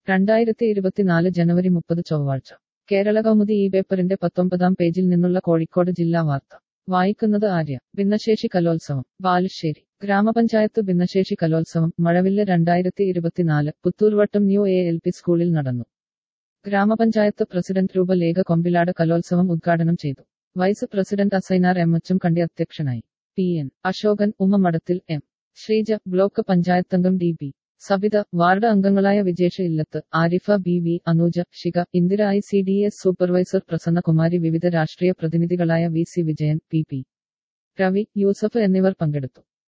രണ്ടായിരത്തി ഇരുപത്തിനാല് ജനുവരി മുപ്പത് ചൊവ്വാഴ്ച കേരള കൗമുദി ഈ പേപ്പറിന്റെ പത്തൊമ്പതാം പേജിൽ നിന്നുള്ള കോഴിക്കോട് ജില്ലാ വാർത്ത വായിക്കുന്നത് ആര്യ ഭിന്നശേഷി കലോത്സവം ബാലുശ്ശേരി ഗ്രാമപഞ്ചായത്ത് ഭിന്നശേഷി കലോത്സവം മഴവില്ല് രണ്ടായിരത്തി ഇരുപത്തിനാല് Puthurvattam new A L P സ്കൂളിൽ നടന്നു ഗ്രാമപഞ്ചായത്ത് പ്രസിഡന്റ് രൂപലേഖ കൊമ്പിലാട് കലോത്സവം ഉദ്ഘാടനം ചെയ്തു വൈസ് പ്രസിഡന്റ് അസൈനാർ എം എച്ചും കണ്ടി അധ്യക്ഷനായി പി എൻ അശോകൻ ഉമ്മമഠത്തിൽ എം ശ്രീജ ബ്ലോക്ക് പഞ്ചായത്തംഗം ഡി ബി സബിത വാർഡ് അംഗങ്ങളായ Vijesh Illath Arifa B V Anuja Shikha Indira I C D S supervisor Prasannakumari വിവിധ രാഷ്ട്രീയ പ്രതിനിധികളായ V C Vijayan P P Ravi Yusuf എന്നിവർ പങ്കെടുത്തു